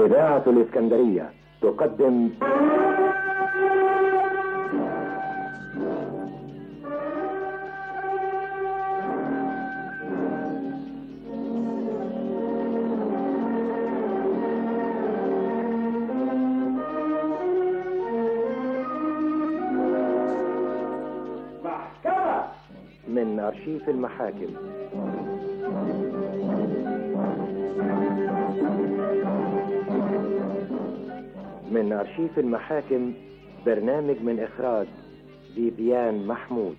إذاعة الإسكندرية تقدم محكمة من أرشيف المحاكم من أرشيف المحاكم برنامج من إخراج فيفيان محمود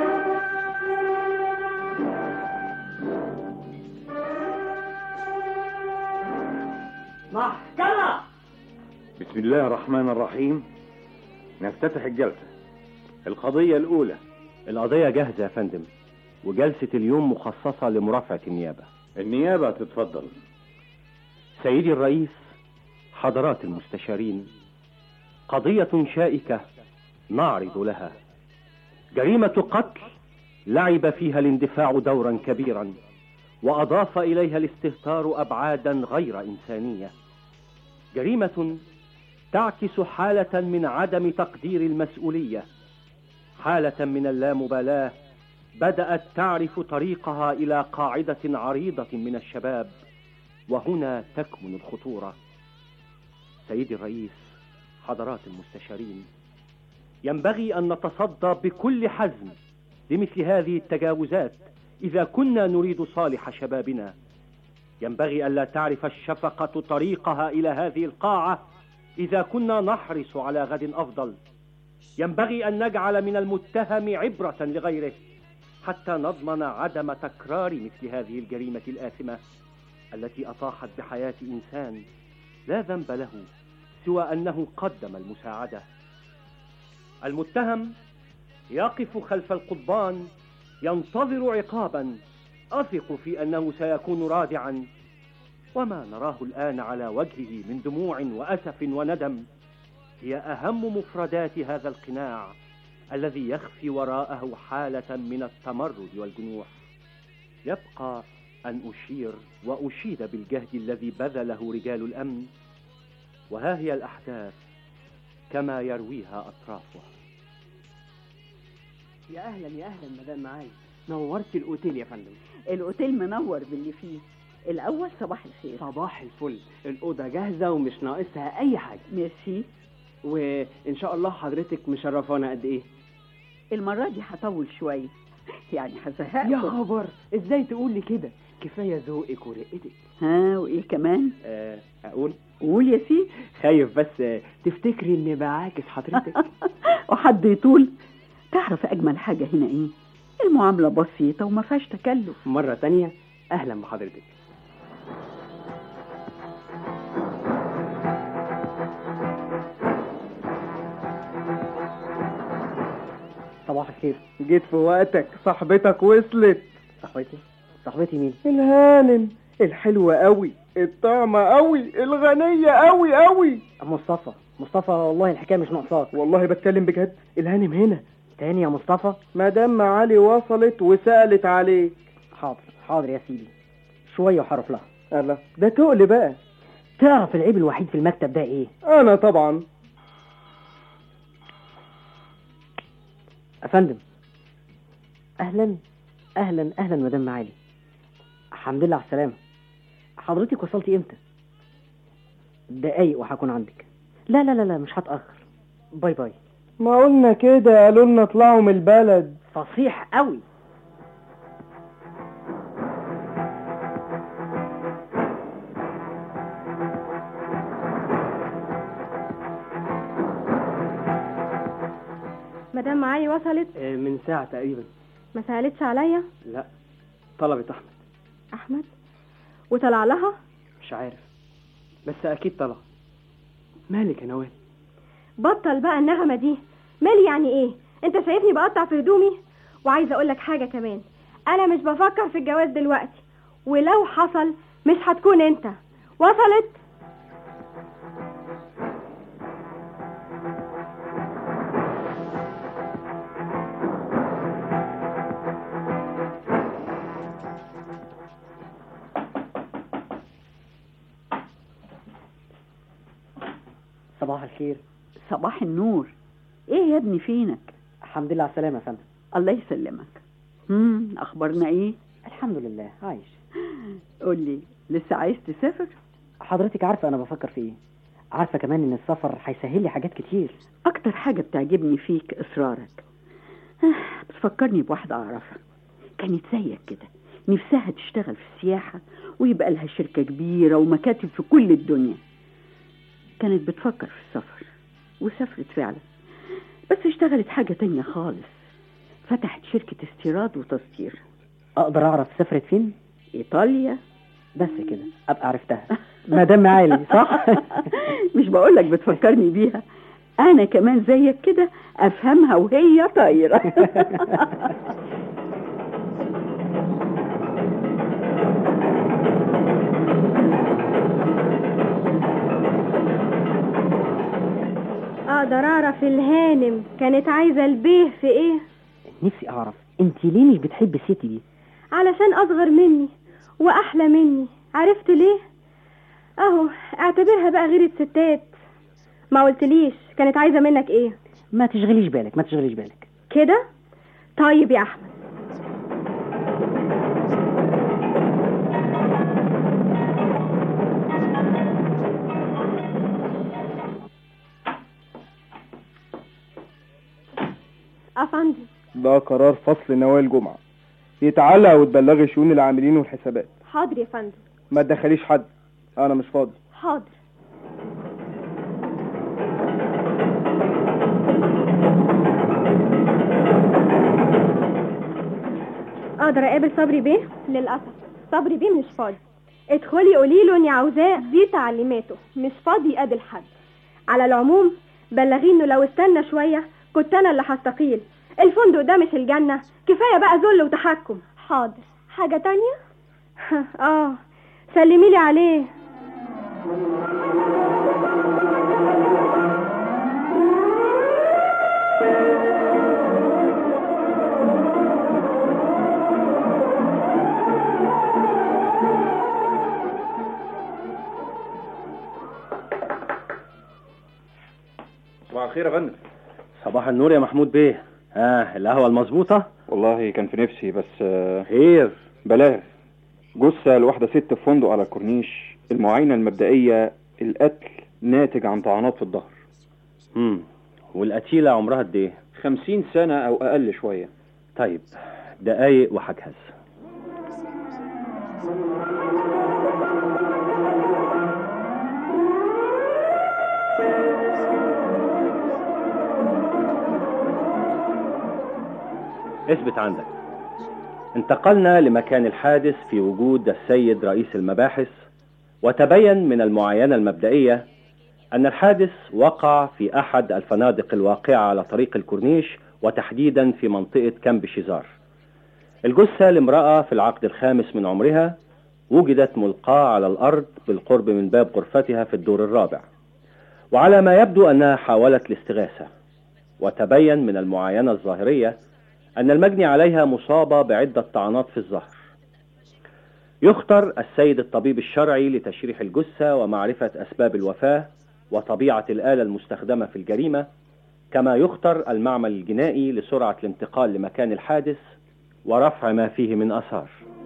محكمة بسم الله الرحمن الرحيم نفتتح الجلسة القضية الأولى القضية جاهزة يا فندم وجلسة اليوم مخصصة لمرافعة النيابة النيابة تتفضل سيدي الرئيس حضرات المستشارين قضية شائكة نعرض لها جريمة قتل لعب فيها الاندفاع دورا كبيرا وأضاف إليها الاستهتار أبعادا غير إنسانية جريمة تعكس حالة من عدم تقدير المسؤولية حالة من اللامبالاة بدأت تعرف طريقها إلى قاعدة عريضة من الشباب وهنا تكمن الخطورة سيدي الرئيس حضرات المستشارين ينبغي أن نتصدى بكل حزم لمثل هذه التجاوزات إذا كنا نريد صالح شبابنا ينبغي ألا تعرف الشفقة طريقها إلى هذه القاعة إذا كنا نحرص على غد أفضل ينبغي أن نجعل من المتهم عبرة لغيره حتى نضمن عدم تكرار مثل هذه الجريمة الآثمة التي أطاحت بحياة إنسان لا ذنب له سوى أنه قدم المساعدة المتهم يقف خلف القضبان ينتظر عقابا أثق في أنه سيكون رادعا وما نراه الآن على وجهه من دموع وأسف وندم هي أهم مفردات هذا القناع الذي يخفي وراءه حالة من التمرد والجنوح يبقى أن أشير وأشيد بالجهد الذي بذله رجال الأمن وها هي الأحداث كما يرويها أطرافها يا اهلا يا اهلا مدام معاي نورت الاوتيل يا فندم الأوتيل منور باللي فيه الأول صباح الخير صباح الفل الاوضه جاهزه ومش ناقصها اي حاجه ميرسي وان شاء الله حضرتك مشرفانا قد ايه المرة دي هطول شوية يعني هزهقكم يا خبر ازاي تقول لي كده كفايه ذوقك ورقتك ها وإيه كمان آه اقول قول يا سيدي خايف بس آه، تفتكري اني بعاكس حضرتك وحد يطول تعرف أجمل حاجة هنا إيه المعاملة بسيطة وما فيهاش تكلف مره تانية اهلا بحضرتك صباح الخير جيت في وقتك صاحبتك وصلت صاحبتي صاحبتي مين الهانم الحلوة قوي الطعمة قوي الغنية قوي قوي مصطفى مصطفى والله الحكايه مش ناقصاك والله بتكلم بجد الهانم هنا تاني يا مصطفى مدام معالي وصلت وسألت عليك حاضر حاضر يا سيدي شويه وحرف لها الله ده تقل بقى تعرف العيب الوحيد في المكتب ده ايه انا طبعا افندم اهلا اهلا اهلا مدام معالي الحمد لله على السلامه حضرتك وصلتي امتى دقايق وهكون عندك لا لا لا لا مش هتاخر باي باي ما قلنا كده قالوا لنا اطلعوا من البلد فصيح قوي مدام معايا وصلت آه، من ساعة تقريبا ما سألتش عليا لا طلبت احمد أحمد وطلع لها مش عارف بس اكيد طلع مالك يا نوال بطل بقى النغمة دي مالي يعني ايه انت شايفني بقطع في هدومي وعايزة اقولك حاجة كمان انا مش بفكر في الجواز دلوقتي ولو حصل مش هتكون انت وصلت صباح الخير صباح النور ايه يا ابني فينك الحمد لله على السلامة يا فندم الله يسلمك امم اخبارنا ايه الحمد لله عايش قول لي لسه عايز تسافر حضرتك عارفة أنا بفكر في إيه عارفة كمان إن السفر هيسهل لي حاجات كتير اكتر حاجه بتعجبني فيك اصرارك آه، بتفكرني بواحده اعرفها كانت زيك كده نفسها تشتغل في السياحه ويبقى لها شركه كبيره ومكاتب في كل الدنيا كانت بتفكر في السفر وسافرت فعلا بس اشتغلت حاجه تانية خالص فتحت شركه استيراد وتصدير أقدر أعرف سافرت فين ايطاليا بس كده أبقى عرفتها مدام معالي صح مش بقولك بتفكرني بيها انا كمان زيك كده افهمها وهي طايره اقدر اعرف الهانم كانت عايزه البيه في ايه نفسي أعرف أنت ليه مش بتحبي الست دي علشان اصغر مني واحلى مني عرفت ليه اهو اعتبرها بقى غير الستات ما قلتليش كانت عايزه منك ايه ما تشغليش بالك ما تشغليش بالك كده طيب يا احمد افندم ده قرار فصل نوايا الجمعة يتعلق وتبلغي شؤون العاملين والحسابات حاضر يا فندم ما تدخليش حد انا مش فاضي حاضر اقدر اقابل صبري بيه للاسف صبري بيه مش فاضي ادخلي قولي له اني عاوزاه دي تعليماته مش فاضي يقابل حد على العموم بلغيه انه لو استنى شويه كنت انا اللي هستقيل الفندق ده مش الجنه كفايه بقى ذل وتحكم حاضر حاجه تانية اه سلمي لي عليه صباح الخير يا فندم صباح النور يا محمود بيه ها القهوه المظبوطه والله كان في نفسي بس آه، خير بلاغ جثة لواحدة ست في فندق على الكورنيش المعاينة المبدئية القتل ناتج عن طعنات في الظهر امم والقتيله عمرها قد ايه خمسين سنة أو أقل شوية طيب دقايق وهجهز اثبت عندك انتقلنا لمكان الحادث في وجود السيد رئيس المباحث وتبين من المعاينة المبدئية أن الحادث وقع في أحد الفنادق الواقعة على طريق الكورنيش وتحديدا في منطقة كامب شيزار الجثة لامرأة في العقد الخامس من عمرها وجدت ملقاة على الأرض بالقرب من باب غرفتها في الدور الرابع وعلى ما يبدو أنها حاولت الاستغاثة وتبين من المعاينة الظاهرية أن المجني عليها مصابة بعدة طعنات في الظهر يختر السيد الطبيب الشرعي لتشريح الجثة ومعرفة أسباب الوفاة وطبيعة الآلة المستخدمة في الجريمة كما يختر المعمل الجنائي لسرعة الانتقال لمكان الحادث ورفع ما فيه من أثار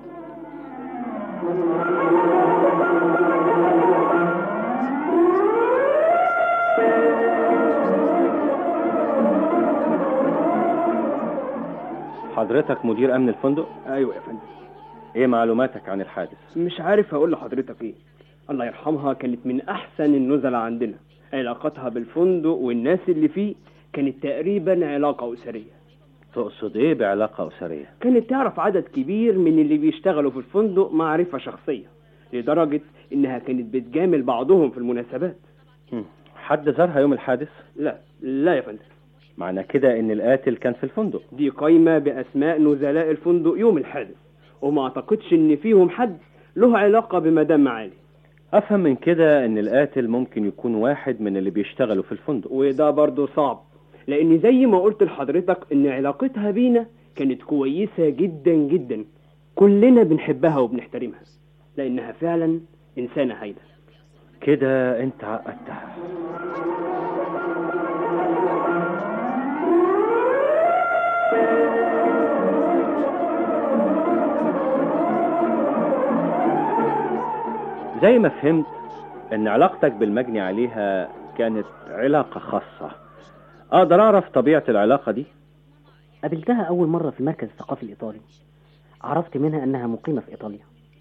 حضرتك مدير أمن الفندق؟ ايوه يا فندم إيه معلوماتك عن الحادث؟ مش عارف اقول لحضرتك ايه الله يرحمها كانت من احسن النزلاء عندنا علاقتها بالفندق والناس اللي فيه كانت تقريبا علاقة أسرية تقصد إيه بعلاقة أسرية؟ كانت تعرف عدد كبير من اللي بيشتغلوا في الفندق معرفة شخصية لدرجة إنها كانت بتجامل بعضهم في المناسبات هم. حد زارها يوم الحادث؟ لا لا يا فندم معنى كده إن القاتل كان في الفندق دي قايمة بأسماء نزلاء الفندق يوم الحادث وما أعتقدش إن فيهم حد له علاقة بمدام معالي أفهم من كده إن القاتل ممكن يكون واحد من اللي بيشتغلوا في الفندق وده برضه صعب لأن زي ما قلت لحضرتك إن علاقتها بينا كانت كويسة جدا جدا كلنا بنحبها وبنحترمها لأنها فعلا إنسانة هايلة كده أنت عقدتها زي ما فهمت ان علاقتك بالمجني عليها كانت علاقة خاصة اقدر اعرف طبيعة العلاقة دي قابلتها أول مرة في المركز الثقافي الإيطالي عرفت منها أنها مقيمة في إيطاليا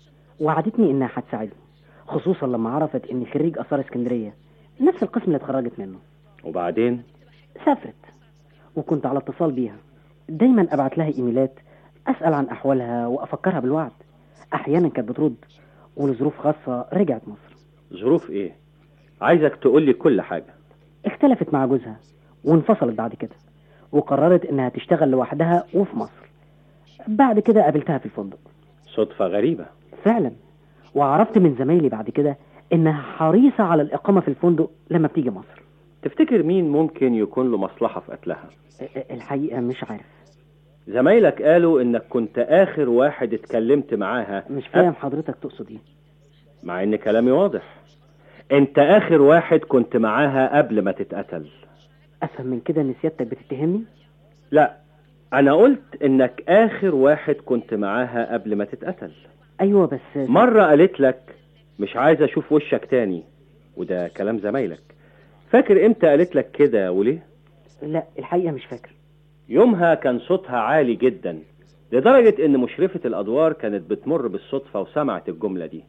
وعدتني إنها هتساعدني خصوصا لما عرفت إني خريج آثار اسكندرية نفس القسم اللي اتخرجت منه وبعدين سافرت وكنت على اتصال بيها دايما أبعت لها إيميلات أسأل عن أحوالها وأفكرها بالوعد أحيانا كانت بترد ولظروف خاصة رجعت مصر ظروف ايه عايزك تقول لي كل حاجة اختلفت مع جوزها وانفصلت بعد كده وقررت إنها تشتغل لوحدها وفي مصر بعد كده قابلتها في الفندق صدفة غريبة فعلا وعرفت من زمايلي بعد كده إنها حريصة على الإقامة في الفندق لما بتيجي مصر تفتكر مين ممكن يكون له مصلحة في قتلها الحقيقة مش عارف زمايلك قالوا انك كنت اخر واحد اتكلمت معاها مش فاهم حضرتك تقصد ايه مع ان كلامي واضح انت اخر واحد كنت معاها قبل ما تتقتل افهم من كده ان سيادتك بتتهمني لا انا قلت انك اخر واحد كنت معاها قبل ما تتقتل ايوه بس مرة قالت لك مش عايز اشوف وشك تاني وده كلام زمايلك فاكر امتى قالت لك كده وليه لا الحقيقة مش فاكر يومها كان صوتها عالي جدا لدرجة ان مشرفة الادوار كانت بتمر بالصدفة وسمعت الجملة دي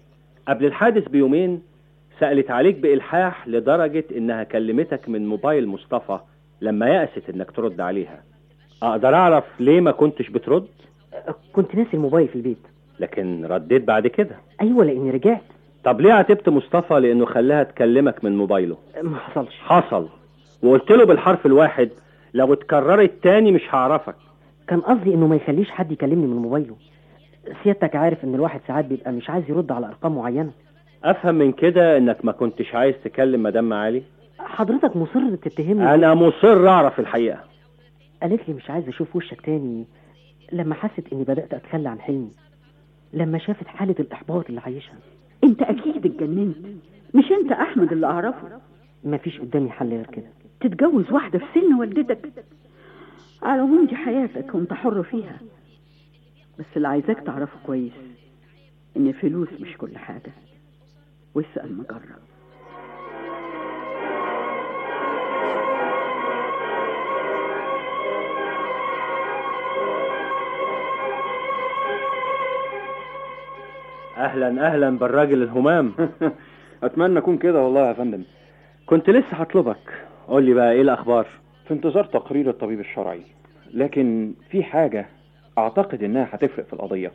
قبل الحادث بيومين سألت عليك بإلحاح لدرجة انها كلمتك من موبايل مصطفى لما يأست انك ترد عليها اقدر اعرف ليه ما كنتش بترد كنت ناسي الموبايل في البيت لكن رديت بعد كده ايوه لاني رجعت طب ليه عاتبت مصطفى لانه خلاها تكلمك من موبايله ما حصلش حصل وقلت له بالحرف الواحد لو اتكررت تاني مش هعرفك كان قصدي انه ما يخليش حد يكلمني من موبايله سيادتك عارف ان الواحد ساعات بيبقى مش عايز يرد على ارقام معينة افهم من كده انك ما كنتش عايز تكلم مدام معالي حضرتك مصر تتهمني انا مصر اعرف الحقيقة قالت لي مش عايز اشوف وشك تاني لما حست اني بدأت اتخلى عن حلمي لما شافت حالة الاحباط اللي عايشها انت اكيد اتجننت مش انت احمد اللي اعرفه مفيش قدامي حل غير كده تتجوز واحدة في سن والدتك على العموم دي حياتك وانت حر فيها بس اللي عايزاك تعرفه كويس ان الفلوس مش كل حاجة واسأل مجرب اهلا اهلا بالراجل الهمام اتمنى اكون كده والله يا فندم كنت لسه هطلبك قول لي بقى ايه الاخبار في انتظار تقرير الطبيب الشرعي لكن في حاجة اعتقد انها هتفرق في القضية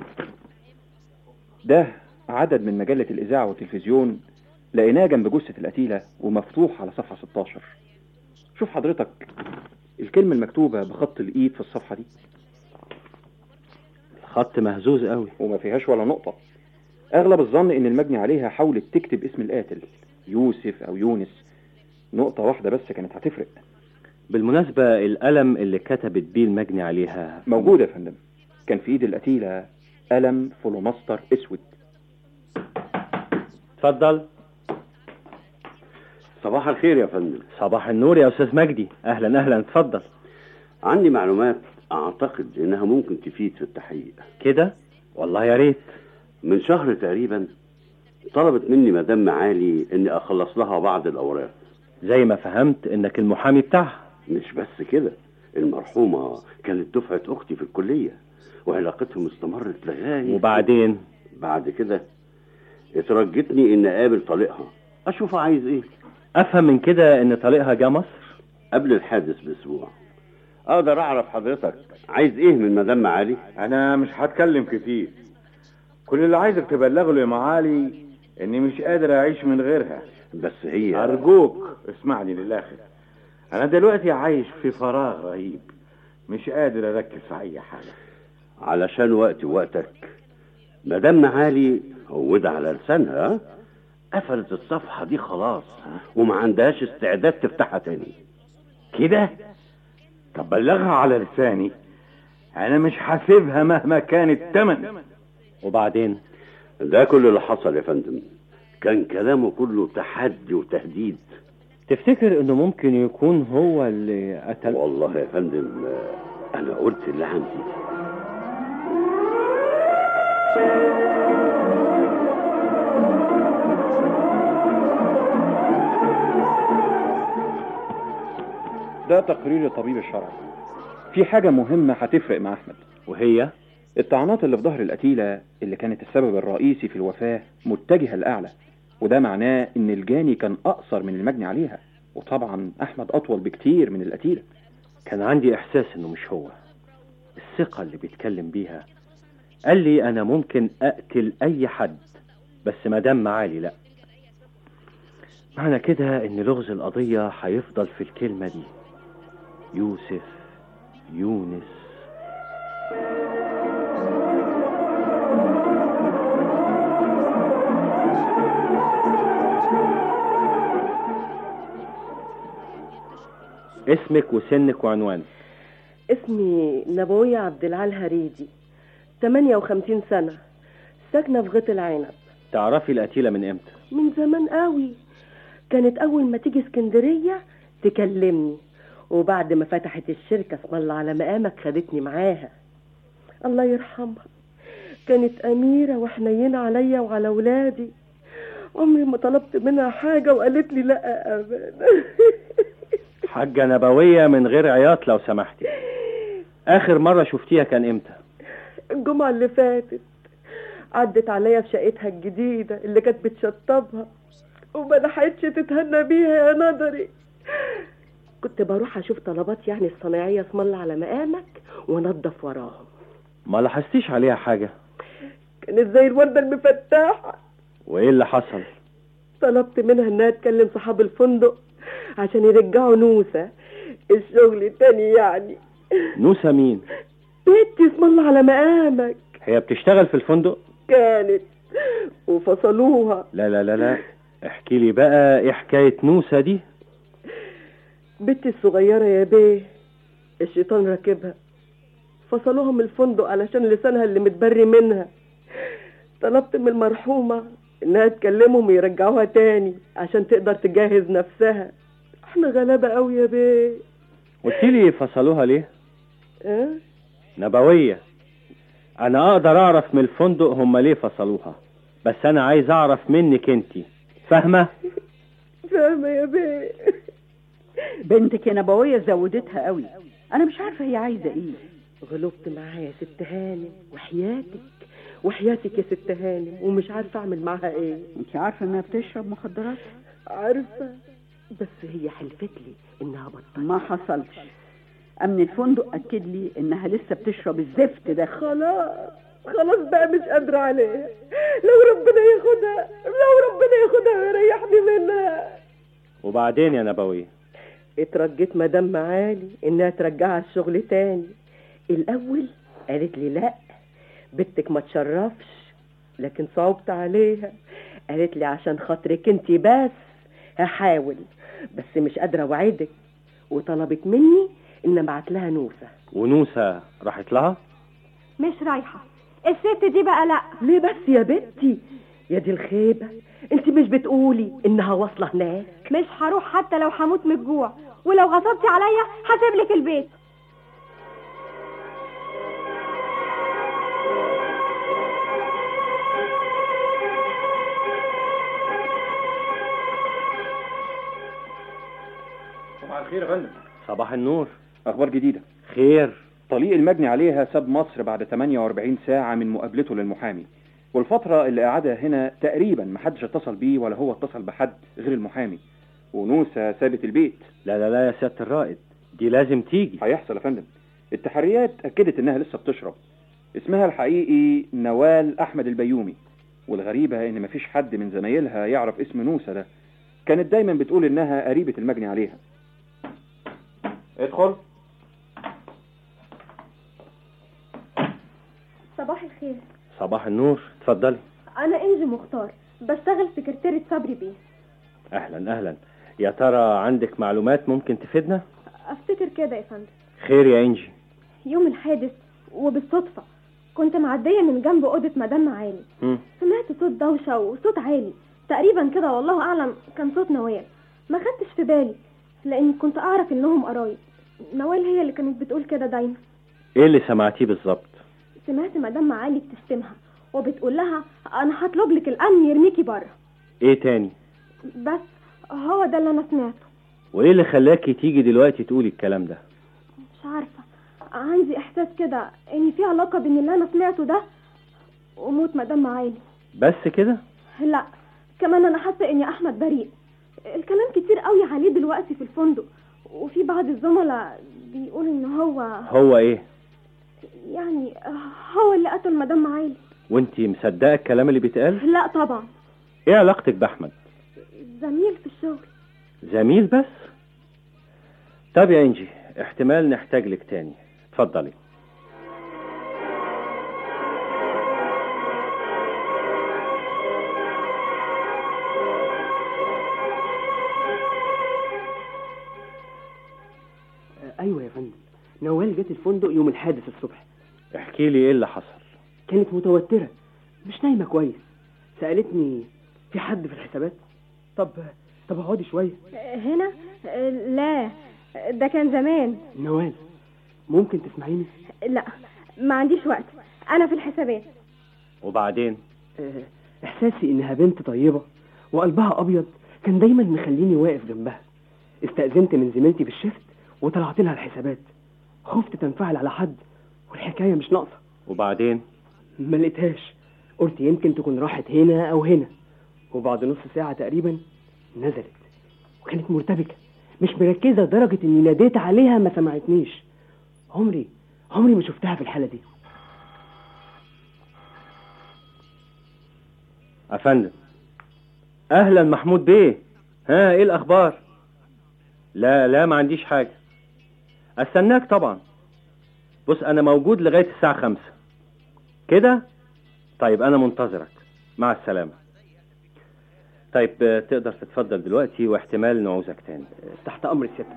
ده عدد من مجلة الاذاعة والتلفزيون لقيناه جنب جثة القتيلة ومفتوح على صفحة 16 شوف حضرتك الكلمة المكتوبة بخط الايد في الصفحة دي خط مهزوز قوي وما فيهاش ولا نقطة اغلب الظن ان المجني عليها حاولت تكتب اسم القاتل يوسف او يونس نقطة واحدة بس كانت هتفرق بالمناسبة القلم اللي كتبت بيه المجني عليها موجود يا فندم كان في ايد القتيلة قلم فلوماستر اسود اتفضل صباح الخير يا فندم صباح النور يا استاذ مجدي اهلا اهلا اتفضل عندي معلومات اعتقد انها ممكن تفيد في التحقيق كده والله يا ريت من شهر تقريبا طلبت مني مدام معالي اني اخلص لها بعض الاوراق زي ما فهمت انك المحامي بتاعها مش بس كده المرحومة كانت دفعة اختي في الكلية وعلاقتهم استمرت لغاية وبعدين بعد كده اترجتني ان اقابل طليقها اشوف عايز ايه افهم من كده ان طليقها جه مصر قبل الحادث باسبوع اقدر اعرف حضرتك عايز ايه من مدام معالي انا مش هتكلم كتير كل اللي عايزك تبلغه يا معالي اني مش قادر اعيش من غيرها بس هي ارجوك اسمعني للاخر انا دلوقتي عايش في فراغ رهيب مش قادر اركز في اي حاجه علشان وقتي ووقتك مدام معالي هو ده على لسانها ها؟ قفلت الصفحة دي خلاص وما عندهاش استعداد تفتحها تاني كده طب بلغها على لساني انا مش حاسبها مهما كان التمن وبعدين ده كل اللي حصل يا فندم كان كلامه كله تحدي وتهديد تفتكر انه ممكن يكون هو اللي قتل والله يا فندم آه، انا قلت اللي عندي ده تقرير الطبيب الشرعي في حاجة مهمة هتفرق مع أحمد وهي الطعنات اللي في ظهر القتيلة اللي كانت السبب الرئيسي في الوفاة متجهة لأعلى وده معناه إن الجاني كان أقصر من المجني عليها وطبعا أحمد أطول بكتير من القتيلة كان عندي إحساس إنه مش هو الثقة اللي بيتكلم بيها قال لي أنا ممكن أقتل أي حد بس مدام معالي لأ معنى كده إن لغز القضية هيفضل في الكلمة دي يوسف يونس اسمك وسنك وعنوانك اسمي نبوية عبد العال هريدي 58 سنة ساكنة في غيط العنب تعرفي القتيلة من امتى من زمان قوي كانت أول ما تيجي اسكندرية تكلمني وبعد ما فتحت الشركة اسم الله على مقامك خدتني معاها الله يرحمها كانت أميرة وحنينة عليا وعلى ولادي عمري ما طلبت منها حاجة وقالت لي لا أبدا حاجة نبوية من غير عياط لو سمحتي آخر مرة شفتيها كان امتى الجمعة اللي فاتت عدت عليا في شقتها الجديدة اللي كانت بتشطبها وما لحقتش تتهنى بيها يا نظري كنت بروح اشوف طلبات يعني الصنايعية اسم الله على مقامك وانضف وراهم ما لاحظتيش عليها حاجة كانت زي الوردة المفتاحة وايه اللي حصل طلبت منها انها تكلم صحاب الفندق عشان يرجعوا نوسة الشغل التاني يعني نوسة مين بنتي اسم الله على مقامك هي بتشتغل في الفندق كانت وفصلوها لا لا لا لا احكي لي بقى ايه حكاية نوسة دي بنتي الصغيرة يا بيه الشيطان راكبها فصلوها من الفندق علشان لسانها اللي متبري منها طلبت من المرحومة انها تكلمهم ويرجعوها تاني عشان تقدر تجهز نفسها احنا غلابة قوي يا بيه قلت لي فصلوها ليه اه نبوية انا اقدر اعرف من الفندق هم ليه فصلوها بس انا عايز اعرف منك انتي فاهمة فاهمة يا بيه بنتك يا نبوية زودتها قوي انا مش عارفة هي عايزة ايه غلبت معاها يا ست هانم وحياتك وحياتك يا ست هانم ومش عارفة اعمل معاها ايه انت عارفة انها بتشرب مخدرات عارفة بس هي حلفت لي انها بطلت ما حصلش امن الفندق اكد لي انها لسه بتشرب الزفت ده خلاص خلاص بقى مش قادرة عليها لو ربنا ياخدها لو ربنا ياخدها ويريحني منها وبعدين يا نبوية اترجيت مدام معالي انها ترجعها الشغل تاني الاول قالت لي لا بنتك ما تشرفش لكن صعبت عليها قالت لي عشان خاطرك انت بس هحاول بس مش قادرة اوعدك وطلبت مني ان ابعت لها نوسة ونوسة راحت لها مش رايحة الست دي بقى لا ليه بس يا بنتي يا دي الخيبة انت مش بتقولي انها واصلة هناك مش هروح حتى لو هموت من الجوع ولو غصبتي عليا هسيب لك البيت صباح الخير يا فندم صباح النور اخبار جديدة خير طليق المجني عليها ساب مصر بعد 48 ساعة من مقابلته للمحامي والفترة اللي قعدها هنا تقريبا محدش اتصل بيه ولا هو اتصل بحد غير المحامي ونوسة سابت البيت لا لا لا يا سيادة الرائد دي لازم تيجي هيحصل يا فندم التحريات اكدت انها لسه بتشرب اسمها الحقيقي نوال احمد البيومي والغريبة ان مفيش حد من زمايلها يعرف اسم نوسة ده كانت دايما بتقول انها قريبة المجني عليها ادخل صباح الخير صباح النور اتفضلي انا انجي مختار بشتغل سكرتيرة صبري بيه اهلا اهلا يا ترى عندك معلومات ممكن تفيدنا افتكر كده يا فندم خير يا انجي يوم الحادث وبالصدفة كنت معدية من جنب أوضة مدام معالي مم. سمعت صوت دوشة وصوت عالي تقريبا كده والله أعلم كان صوت نوال ما خدتش في بالي لأن كنت أعرف إنهم قرايب نوال هي اللي كانت بتقول كده دايما ايه اللي سمعتيه بالظبط سمعت مدام معالي بتشتمها وبتقول لها أنا هطلب لك الأمن يرميكي بره ايه تاني بس هو ده اللي أنا سمعته وايه اللي خلاكي تيجي دلوقتي تقولي الكلام ده مش عارفة عندي إحساس كده إن في علاقة بين اللي أنا سمعته ده وموت مدام معالي بس كده لا كمان أنا حاسة إن أحمد بريء الكلام كتير قوي عليه دلوقتي في الفندق وفي بعض الزملاء بيقول إن هو هو ايه يعني هو اللي قتل مدام معالي وانتي مصدقه الكلام اللي بيتقال لا طبعا ايه علاقتك باحمد زميل في الشغل زميل بس طب يا انجي احتمال نحتاج لك تاني اتفضلي ايوه يا فندم نوال جت الفندق يوم الحادث الصبح احكي لي ايه اللي حصل كانت متوتره مش نايمه كويس سالتني في حد في الحسابات طب طب اقعدي شويه هنا لا ده كان زمان نوال ممكن تسمعيني لا ما عنديش وقت انا في الحسابات وبعدين آه، احساسي انها بنت طيبه وقلبها ابيض كان دايما مخليني واقف جنبها استأذنت من زميلتي في الشفت وطلعت لها الحسابات خفت تنفعل على حد والحكايه مش ناقصه وبعدين ما لقيتهاش قلت يمكن تكون راحت هنا او هنا وبعد نص ساعه تقريبا نزلت وكانت مرتبكه مش مركزه لدرجه اني ناديت عليها ما سمعتنيش عمري عمري ما شفتها في الحاله دي افندم اهلا محمود بيه ها ايه الاخبار لا لا ما عنديش حاجه استناك طبعا بص انا موجود لغايه الساعه خمسة كده طيب انا منتظرك مع السلامه طيب آه، تقدر تتفضل دلوقتي واحتمال نعوزك تاني تحت امر سيادتك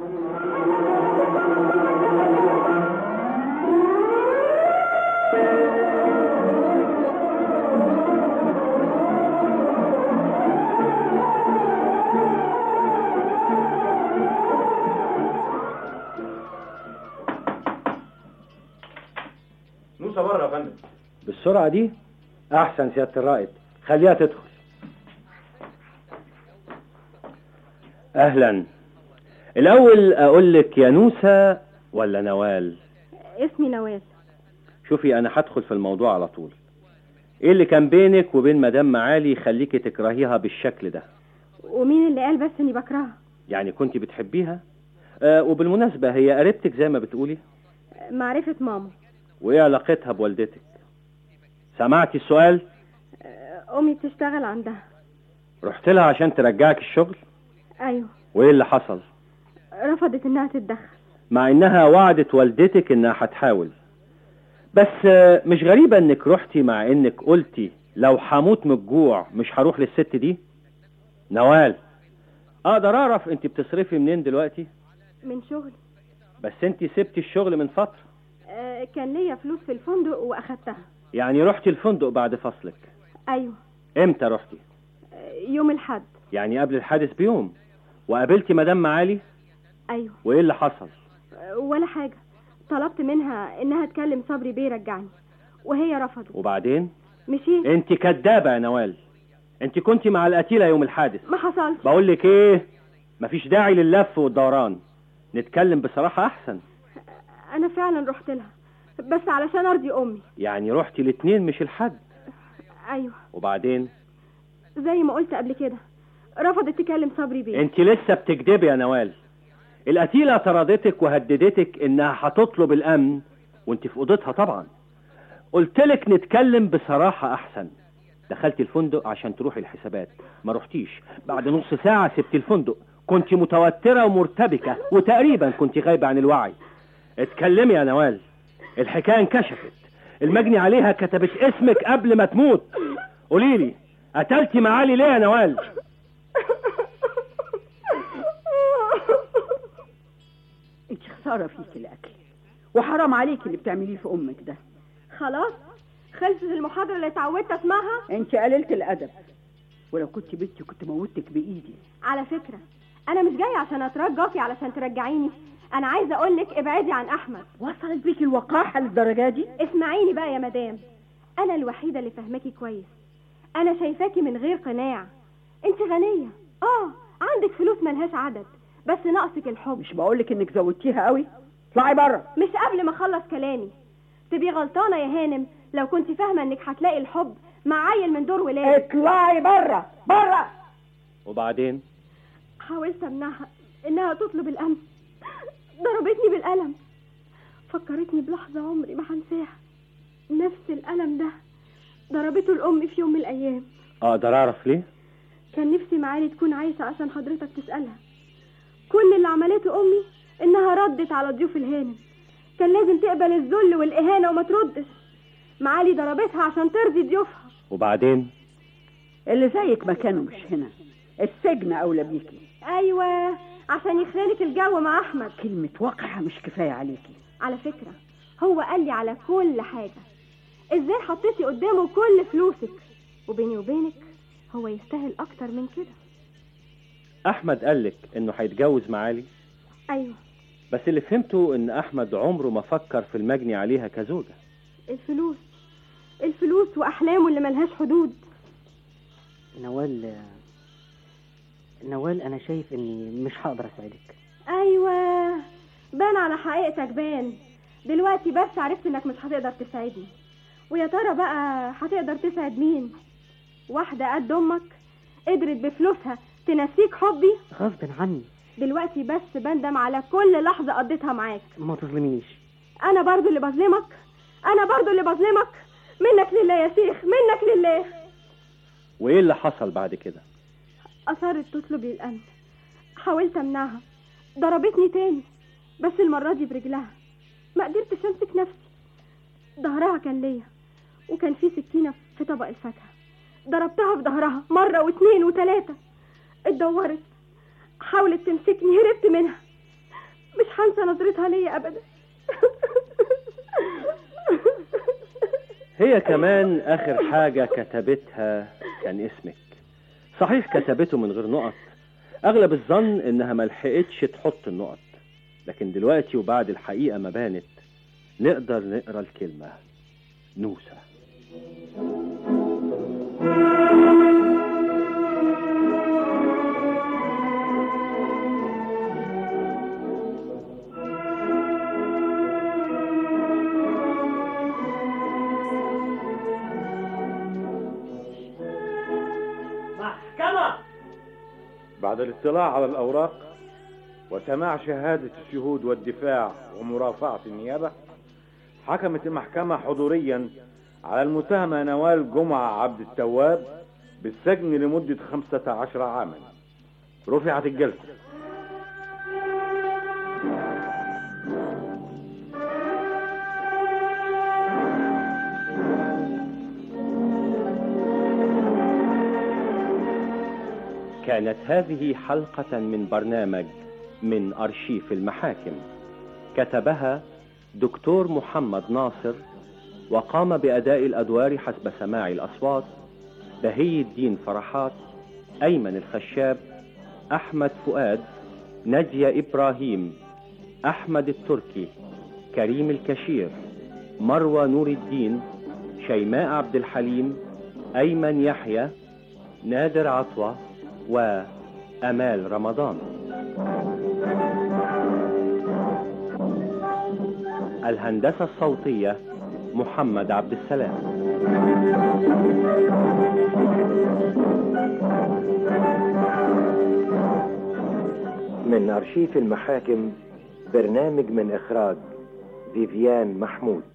نوسة بره يا فندم بالسرعه دي احسن سياده الرائد خليها تدخل اهلا الاول اقول لك يا نوسه ولا نوال اسمي نوال شوفي انا هدخل في الموضوع على طول ايه اللي كان بينك وبين مدام معالي يخليكي تكرهيها بالشكل ده ومين اللي قال بس اني بكرهها يعني كنت بتحبيها آه وبالمناسبة هي قريبتك زي ما بتقولي معرفة ماما وايه علاقتها بوالدتك سمعتي السؤال امي بتشتغل عندها رحت لها عشان ترجعك الشغل ايوه وايه اللي حصل رفضت انها تتدخل مع انها وعدت والدتك انها هتحاول بس آه، مش غريبة انك رحتي مع انك قلتي لو هموت من الجوع مش هروح للست دي نوال اقدر اعرف انت بتصرفي منين دلوقتي من شغلي بس انت سبتي الشغل من فترة آه، كان ليا فلوس في الفندق واخدتها يعني رحتي الفندق بعد فصلك ايوه امتى رحتي آه، يوم الحد يعني قبل الحادث بيوم وقابلتي مدام معالي ايوه وايه اللي حصل آه، ولا حاجة طلبت منها انها تكلم صبري بيه يرجعني وهي رفضت وبعدين مشيت انت كدابة يا نوال انت كنت مع القتيلة يوم الحادث ما حصلش بقول لك ايه مفيش داعي لللف والدوران نتكلم بصراحة احسن انا فعلا رحت لها بس علشان ارضي امي يعني رحتي الاتنين مش الحد ايوه وبعدين زي ما قلت قبل كده رفضت تكلم صبري بيه انت لسه بتكدبي يا نوال القتيلة طردتك وهددتك انها هتطلب الامن وانت في اوضتها طبعا قلتلك نتكلم بصراحة احسن دخلت الفندق عشان تروحي الحسابات ما رحتيش بعد نص ساعة سبت الفندق كنت متوترة ومرتبكة وتقريبا كنت غايبة عن الوعي اتكلمي يا نوال الحكاية انكشفت المجني عليها كتبت اسمك قبل ما تموت قوليلي قتلتي معالي ليه يا نوال انت خساره فيك الاكل وحرام عليك اللي بتعمليه في امك ده خلاص خلصت المحاضرة اللي اتعودت اسمعها انت قللت الادب ولو كنت بنتي كنت موتك بايدي على فكرة انا مش جاية عشان اترجاكي علشان ترجعيني انا عايزة اقولك ابعدي عن احمد وصلت بيك الوقاحه للدرجه دي اسمعيني بقى يا مدام انا الوحيدة اللي فاهماكي كويس انا شايفاكي من غير قناع انت غنية اه عندك فلوس ملهاش عدد بس ناقصك الحب مش بقولك انك زودتيها قوي اطلعي بره مش قبل ما اخلص كلامي تبقي غلطانه يا هانم لو كنت فاهمه انك هتلاقي الحب مع عيل من دور ولاد اطلعي بره بره وبعدين حاولت امنعها انها تطلب الامن ضربتني بالقلم فكرتني بلحظه عمري ما هنساها نفس القلم ده ضربته الام في يوم من الايام اقدر اعرف ليه كان نفسي معالي تكون عايشه عشان حضرتك تسالها كل اللي عملته امي انها ردت على ضيوف الهانم كان لازم تقبل الذل والاهانه وما تردش معالي ضربتها عشان ترضي ضيوفها وبعدين اللي زيك مكانه مش هنا السجن اولى بيكي ايوه عشان يخلالك الجو مع احمد كلمه واقعه مش كفايه عليكي على فكره هو قال لي على كل حاجه ازاي حطيتي قدامه كل فلوسك وبيني وبينك هو يستاهل اكتر من كده احمد قالك انه هيتجوز معالي ايوه بس اللي فهمته ان احمد عمره ما فكر في المجني عليها كزوجة الفلوس الفلوس واحلامه اللي ملهاش حدود نوال نوال انا شايف اني مش هقدر اساعدك ايوه بان على حقيقتك بان دلوقتي بس عرفت انك مش هتقدر تساعدني ويا ترى بقى هتقدر تساعد مين واحده قد امك قدرت بفلوسها تنسيك حبي غصب عني دلوقتي بس بندم على كل لحظه قضيتها معاك ما تظلمينيش انا برضو اللي بظلمك انا برضو اللي بظلمك منك لله يا شيخ منك لله وايه اللي حصل بعد كده اصرت تطلب لي الامن حاولت امنعها ضربتني تاني بس المره دي برجلها ما قدرتش امسك نفسي ظهرها كان ليا وكان في سكينه في طبق الفاكهه ضربتها في ظهرها مره واتنين وتلاته اتدورت حاولت تمسكني هربت منها مش هنسى نظرتها ليا ابدا هي كمان اخر حاجة كتبتها كان اسمك صحيح كتبته من غير نقط اغلب الظن انها ملحقتش تحط النقط لكن دلوقتي وبعد الحقيقة ما بانت نقدر نقرا الكلمة نوسة محكمة بعد الاطلاع على الأوراق وسماع شهادة الشهود والدفاع ومرافعة النيابة حكمت المحكمة حضوريا على المتهمة نوال جمعة عبد التواب بالسجن لمدة خمسة عشر عاما رفعت الجلسة كانت هذه حلقة من برنامج من أرشيف المحاكم كتبها دكتور محمد ناصر وقام بأداء الأدوار حسب سماع الأصوات بهي الدين فرحات أيمن الخشاب أحمد فؤاد نجية إبراهيم أحمد التركي كريم الكشير مروى نور الدين شيماء عبد الحليم أيمن يحيى نادر عطوة وأمال رمضان الهندسة الصوتية محمد عبد السلام من أرشيف المحاكم برنامج من إخراج فيفيان محمود